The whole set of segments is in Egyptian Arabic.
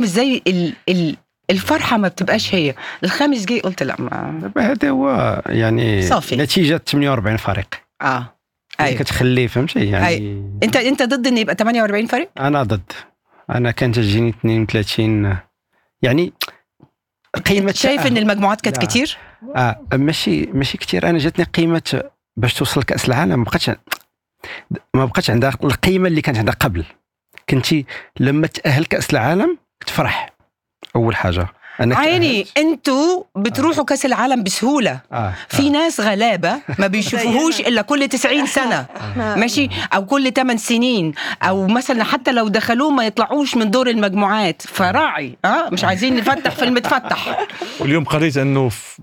ازاي ال ال الفرحه ما بتبقاش هي الخامس جه قلت لا ما هذا هو يعني صافي. نتيجه 48 فريق اه يعني ايوه كتخلي فهمتي يعني أيوة. انت انت ضد ان يبقى 48 فريق انا ضد انا كانت تجيني 32 يعني قيمه شايف ان المجموعات كانت لا. كتير اه ماشي ماشي كثير انا جاتني قيمه باش توصل كاس العالم ما بقاتش ما بقاتش عندها القيمه اللي كانت عندها قبل كنتي لما تاهل كاس العالم تفرح اول حاجه انا عيني انتوا بتروحوا كاس العالم بسهوله آه. في ناس غلابه ما بيشوفوهوش الا كل 90 سنه ماشي او كل 8 سنين او مثلا حتى لو دخلوه ما يطلعوش من دور المجموعات فراعي اه مش عايزين نفتح في المتفتح واليوم قريت انه ف-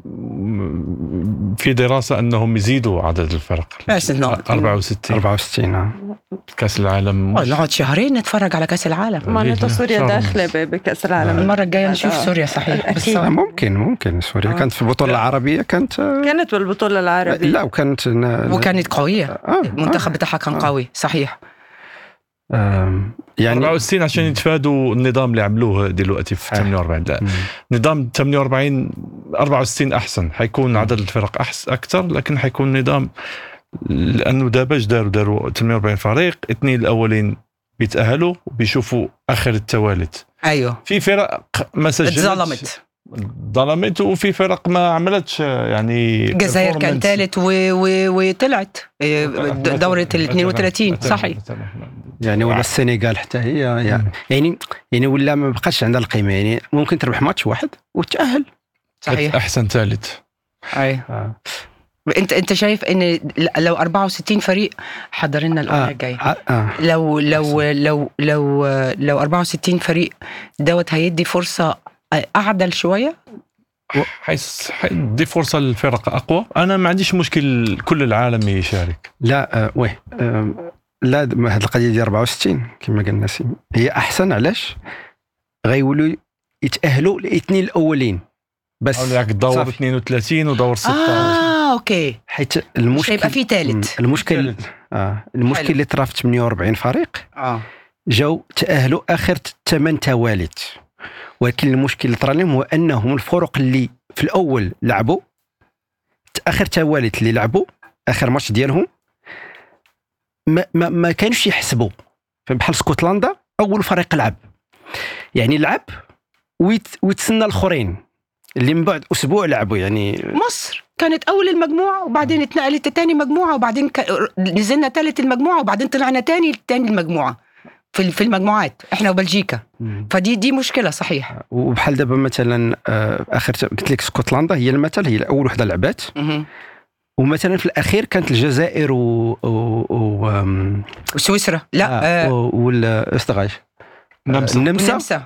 في دراسه انهم يزيدوا عدد الفرق بس نقعد 64 64 آه. كاس العالم آه، نقعد شهرين نتفرج على كاس العالم معناتها سوريا شهر داخله ونص. ب- بكاس العالم المره الجايه نشوف آه. سوريا صحيح أكيد. بالصبر. آه، ممكن ممكن سوريا آه. كانت في البطوله العربيه كانت آه، كانت بالبطوله العربيه لا وكانت ن- وكانت قويه آه، المنتخب بتاعها كان آه. قوي صحيح آه، يعني 64 عشان يتفادوا النظام اللي عملوه دلوقتي في آه. 48 لا مم. نظام 48 64 احسن حيكون عدد الفرق احسن اكثر لكن حيكون نظام لانه دابا ايش داروا داروا 48 فريق اثنين الاولين بيتاهلوا وبيشوفوا اخر التوالت ايوه في فرق ما سجلتش اتظلمت ظلمت وفي فرق ما عملتش يعني الجزائر كان performance. ثالث و... و... وطلعت إيه، د- دوره ال 32 صحيح يعني ولا السنغال حتى هي يعني يعني, يعني ولا ما بقاش عندها القيمه يعني ممكن تربح ماتش واحد وتاهل صحيح احسن ثالث اي آه. انت انت شايف ان لو 64 فريق حضر لنا الاغنيه آه. الجايه آه. آه. لو لو لو لو لو 64 فريق دوت هيدي فرصه اعدل شويه حيس حيدي فرصه للفرق اقوى انا ما عنديش مشكل كل العالم يشارك لا آه. ويه آه. لا هذه القضيه ديال 64 كما قال نسيم هي احسن علاش غيولوا يتاهلوا الاثنين الاولين بس او ياك دور صافي. 32 ودور 16 اه اوكي حيت مش المشكل هيبقى في ثالث مم. المشكل آه. المشكل حلو. اللي طرا في 48 فريق اه جاو تاهلوا اخر ثمان توالت ولكن المشكل اللي طرا لهم هو انهم الفرق اللي في الاول لعبوا اخر توالت اللي لعبوا اخر ماتش ديالهم ما, ما, ما كانوش يحسبوا بحال اسكتلندا اول فريق لعب يعني لعب ويت ويتسنى الاخرين اللي من بعد اسبوع لعبوا يعني مصر كانت اول المجموعه وبعدين اتنقلت لتاني مجموعه وبعدين ك... نزلنا ثالث المجموعه وبعدين طلعنا تاني تاني المجموعه في في المجموعات احنا وبلجيكا فدي دي مشكله صحيح وبحال دابا مثلا آه، اخر قلت لك اسكتلندا هي المثل هي اول وحده لعبات مهم. ومثلا في الاخير كانت الجزائر و, و... و... آم، وسويسرا لا آه. آه. و- والاستغاث النمسا النمسا النمسا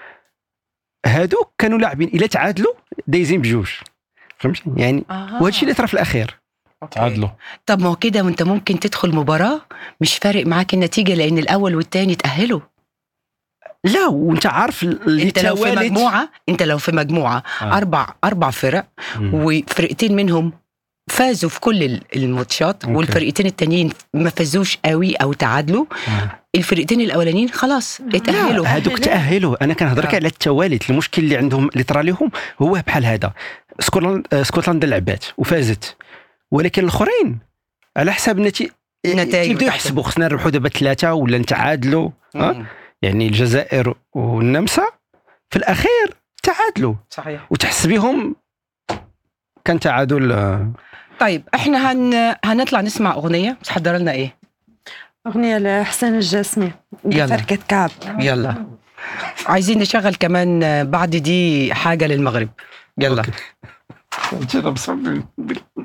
هادو كانوا لاعبين الا تعادلوا دايزين بجوج فهمتي يعني آه. وهذا الشيء اللي طرا في الاخير تعادلوا طب ما هو كده وانت ممكن تدخل مباراه مش فارق معاك النتيجه لان الاول والتاني تاهلوا لا وانت عارف اللي انت لو في توالت- مجموعه انت لو في مجموعه آه. اربع اربع فرق مم. وفرقتين منهم فازوا في كل ال- الماتشات أوكي. والفرقتين التانيين ما فازوش قوي او تعادلوا آه. الفرقتين الاولانيين خلاص اتاهلوا لا هذوك تاهلوا انا كنهضر لك آه. على التوالت المشكل اللي عندهم اللي طرا لهم هو بحال هذا اسكتلندا آه، اسكتلندا لعبات وفازت ولكن الاخرين على حساب النتيجه النتائج يبداو بتاعتهم. يحسبوا خصنا نربحوا دابا ثلاثه ولا نتعادلوا آه؟ مم. يعني الجزائر والنمسا في الاخير تعادلوا صحيح وتحسبيهم كان تعادل آه، طيب احنا هن... هنطلع نسمع اغنيه بس حضر لنا ايه اغنيه لحسين الجاسمي يلا. فركه كعب يلا عايزين نشغل كمان آه، بعد دي حاجه للمغرب يلا أوكي.